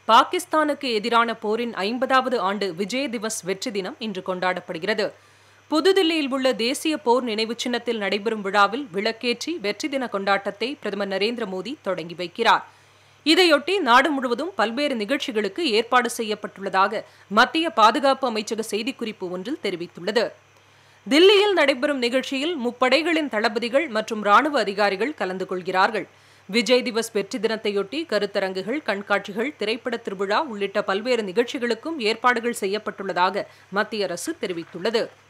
பாகிஸ்தானுக்கு எதிரான போரின் ஐம்பதாவது ஆண்டு விஜய் திவஸ் வெற்றி தினம் இன்று கொண்டாடப்படுகிறது புதுதில்லியில் உள்ள தேசிய போர் நினைவு சின்னத்தில் நடைபெறும் விழாவில் விளக்கேற்றி வெற்றி தின கொண்டாட்டத்தை பிரதமர் நரேந்திர மோடி தொடங்கி வைக்கிறார் இதையொட்டி நாடு முழுவதும் பல்வேறு நிகழ்ச்சிகளுக்கு ஏற்பாடு செய்யப்பட்டுள்ளதாக மத்திய பாதுகாப்பு அமைச்சக செய்திக்குறிப்பு ஒன்றில் தெரிவித்துள்ளது தில்லியில் நடைபெறும் நிகழ்ச்சியில் முப்படைகளின் தளபதிகள் மற்றும் ராணுவ அதிகாரிகள் கலந்து கொள்கிறார்கள் விஜய் திவஸ் வெற்றி தினத்தையொட்டி கருத்தரங்குகள் கண்காட்சிகள் திரைப்பட திருவிழா உள்ளிட்ட பல்வேறு நிகழ்ச்சிகளுக்கும் ஏற்பாடுகள் செய்யப்பட்டுள்ளதாக மத்திய அரசு தெரிவித்துள்ளது